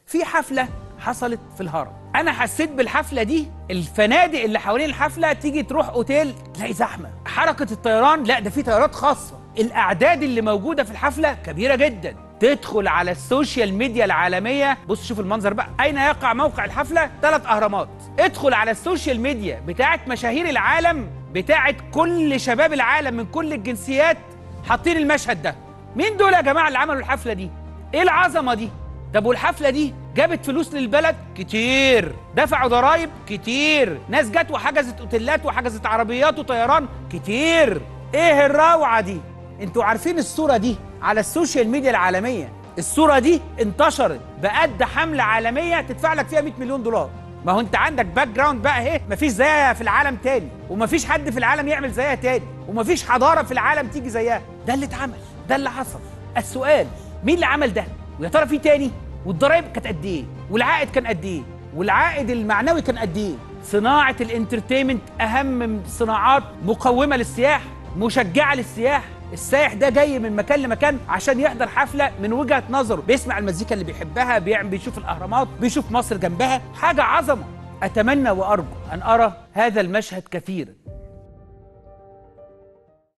في حفله حصلت في الهرم انا حسيت بالحفله دي الفنادق اللي حوالين الحفله تيجي تروح اوتيل تلاقي زحمه حركه الطيران لا ده في طيارات خاصه الاعداد اللي موجوده في الحفله كبيره جدا تدخل على السوشيال ميديا العالميه بص شوف المنظر بقى اين يقع موقع الحفله ثلاث اهرامات ادخل على السوشيال ميديا بتاعت مشاهير العالم بتاعت كل شباب العالم من كل الجنسيات حاطين المشهد ده مين دول يا جماعه اللي عملوا الحفله دي ايه العظمه دي طب والحفله دي جابت فلوس للبلد كتير دفعوا ضرايب كتير ناس جت وحجزت اوتيلات وحجزت عربيات وطيران كتير ايه الروعه دي انتوا عارفين الصوره دي على السوشيال ميديا العالميه الصوره دي انتشرت بقد حمله عالميه تدفع لك فيها 100 مليون دولار ما هو انت عندك باك جراوند بقى اهي مفيش زيها في العالم تاني ومفيش حد في العالم يعمل زيها تاني ومفيش حضاره في العالم تيجي زيها ده اللي اتعمل ده اللي حصل السؤال مين اللي عمل ده ويا ترى في تاني والضرايب كانت قد ايه والعائد كان قد ايه والعائد المعنوي كان قد ايه صناعه الانترتينمنت اهم من صناعات مقومه للسياح مشجعه للسياح السائح ده جاي من مكان لمكان عشان يحضر حفله من وجهه نظره بيسمع المزيكا اللي بيحبها بيعمل بيشوف الاهرامات بيشوف مصر جنبها حاجه عظمه اتمنى وارجو ان ارى هذا المشهد كثيرا